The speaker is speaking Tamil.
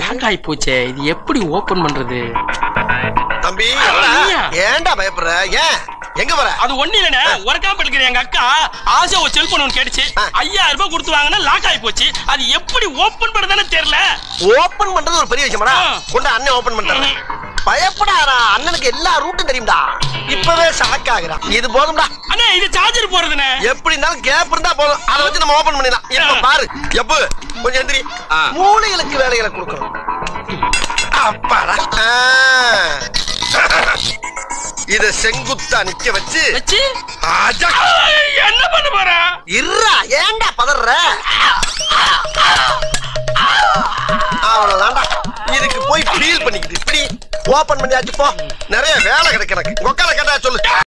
லாக் ஆயி போச்சே இது எப்படி ஓபன் பண்றது தம்பி ஐயா. ஏன்டா பயப்படுற ஏன் எங்க போற அது ஒண்ணு இல்லனே ஒர்க்காம இருக்கிற எங்க அக்கா ஆசை ஒரு செல்போன் ஒன்று கேட்டுச்சு ஆ. ஐயாயிரம் ரூபாய் கொடுத்து வாங்கினா லாக் ஆயி போச்சு அது எப்படி ஓபன் பண்றதுன்னு தெரியல ஓபன் பண்றது ஒரு பெரிய விஷயமாடா ஆ. கொண்டு அண்ணன் ஓபன் பண்றாரு ம். பயப்படாரா அண்ணனுக்கு எல்லா ரூட்டும் தெரியும்டா இப்பவே ஷாக் ஆகுறான் இது போதும்டா அண்ணே இது சார்ஜர் போறதுனே எப்படி இருந்தாலும் கேப் இருந்தா போதும் அதை வச்சு நம்ம ஓபன் பண்ணிடலாம் இப்ப ஆ. பாரு எப்ப கொஞ்சம் எந்திரி ஆ. மூளைகளுக்கு வேலைகளை கொடுக்கணும் அப்பாடா ஆ. இத செங்குத்தா நிக்க வச்சு வச்சு ஆஜா. ஐய், என்ன பண்ண போற இருடா ஏன்டா பதற அவ்வளவுதான்டா இதுக்கு போய் ஃபீல் பண்ணிக்கிட்டு இப்படி ஓபன் பண்ணியாச்சு போ நிறைய வேலை கிடைக்கு எனக்கு உக்கால கேட்டா சொல்லு